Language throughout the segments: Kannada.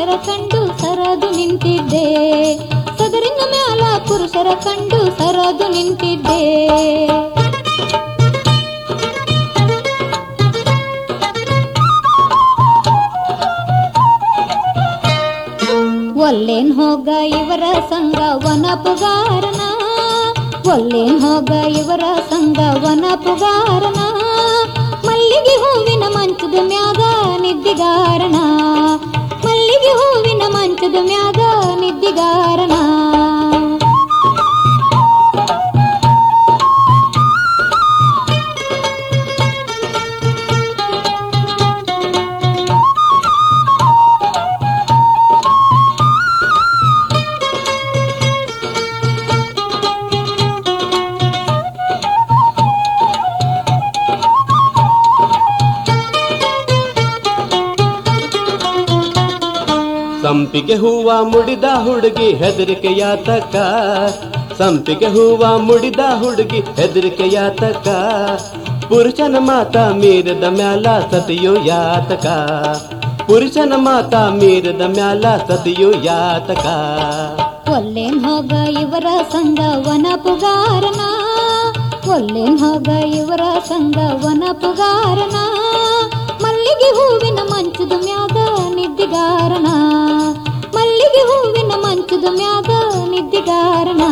ಪುರುಷರ ಕಂಡು ಸರದು ನಿಂತಿದ್ದೆ ಸದರಿನ ಮ್ಯಾಲ ಪುರುಷರ ಕಂಡು ಸರದು ನಿಂತಿದ್ದೆ ಒಲ್ಲೇನ್ ಹೋಗ ಇವರ ಸಂಗ ವನ ಪುಗಾರನ ಒಲ್ಲೇನ್ ಹೋಗ ಇವರ ಸಂಗ ವನ ಪುಗಾರನ ಮಲ್ಲಿಗೆ ಹೂವಿನ ಮಂಚದ ಮ್ಯಾಗ ನಿದ್ದಿಗಾರನ ಮಲ್ಲಿಗೆ ಹೂವಿನ ಮಂಚದ ಮ್ಯಾಗ ನಿದ್ದಿಗಾರನ ಸಂಪಿಗೆ ಹೂವ ಮುಡಿದ ಹುಡುಗಿ ಹೆದರಿಕೆ ಯಾತಕ ಸಂಪಿಗೆ ಹೂವ ಮುಡಿದ ಹುಡುಗಿ ಹೆದರಿಕೆ ಯಾತಕ ಪುರುಷನ ಮಾತ ಮೀರಿದ ಮ್ಯಾಲ ಸತಿಯು ಯಾತಕ ಪುರುಷನ ಮಾತ ಮೀರಿದ ಮ್ಯಾಲ ಸತಿಯು ಯಾತಕ ಒಲ್ಲೇನ್ ಹೋಗ ಇವರ ಸಂಗ ವನ ಪುಗಾರನ ಒಲ್ಲೇನ್ ಹೋಗ ಇವರ ಸಂಗ ವನ ಪುಗಾರನ ಮಲ್ಲಿಗೆ ಹೂವಿನ ಮಂಚದ ಮ್ಯಾಗ ನಿದ್ದಿಗಾರನ ಮಲ್ಲಿಗೆ ಹೂವಿನ ಮಂಚದ ಮ್ಯಾಗ ನಿದ್ದಿಗಾರನ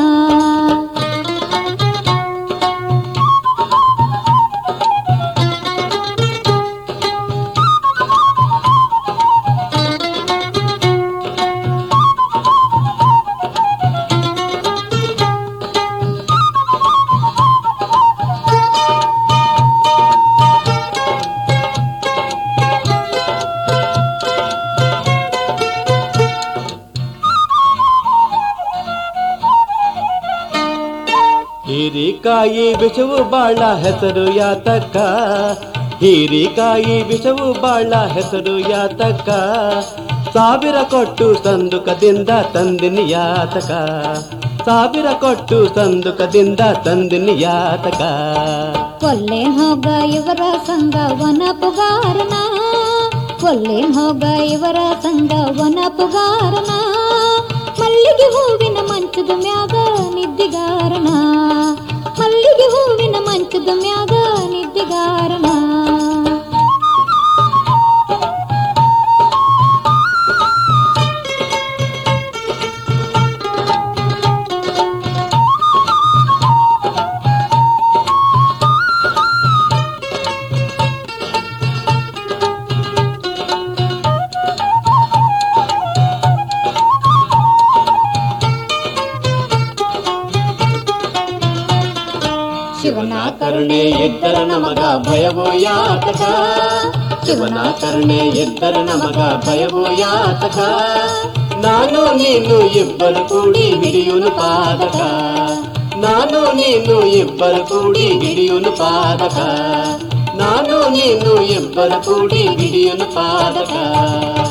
ಹೀರಿಕಾಯಿ ವಿಷವು ಬಾಳ ಹೆಸರು ಯಾತಕ ಹೀರಿಕಾಯಿ ವಿಷವು ಬಾಳ ಹೆಸರು ಯಾತಕ ಸಾವಿರ ಕೊಟ್ಟು ಸಂದುಕದಿಂದ ತಂದಿನಿ ಯಾತಕ ಸಾವಿರ ಕೊಟ್ಟು ಸಂದುಕದಿಂದ ತಂದಿನಿ ಯಾತಕ ಒಲ್ಲೇನ್ ಹೋಗ ಇವರ ಸಂಗ ವನ ಪುಗಾರನ ಒಲ್ಲೇನ್ ಹೋಗ ಇವರ ಸಂಗ ವನ ಪುಗಾರನ ಮಲ್ಲಿಗೆ ಹೂವಿನ ಮಂಚದ ಮ್ಯಾಗ ನಿದ್ದಿಗಾರನ ಮಲ್ಲಿಗೆ ಹೂವಿನ ಮಂಚದ ಮ್ಯಾಗ ನಿದ್ದಿಗಾರನ ಶಿವನ ಕರುಣೆ ಇದ್ದರ ನಮಗ ಭಯವೋ ಯಾತಕ ಶಿವನ ಕರುಣೆ ಇದ್ದರ ನಮಗ ಭಯವೋ ಯಾತಕ ನಾನು ನೀನು ಇಬ್ಬರು ಕೂಡಿ ಹಿಡಿಯುನು ಪಾದಕ ನಾನು ನೀನು ಇಬ್ಬರು ಕೂಡಿ ಹಿಡಿಯುನು ಪಾದಕ ನಾನು ನೀನು ಇಬ್ಬರು ಕೂಡಿ ಹಿಡಿಯುನು ಪಾದಕ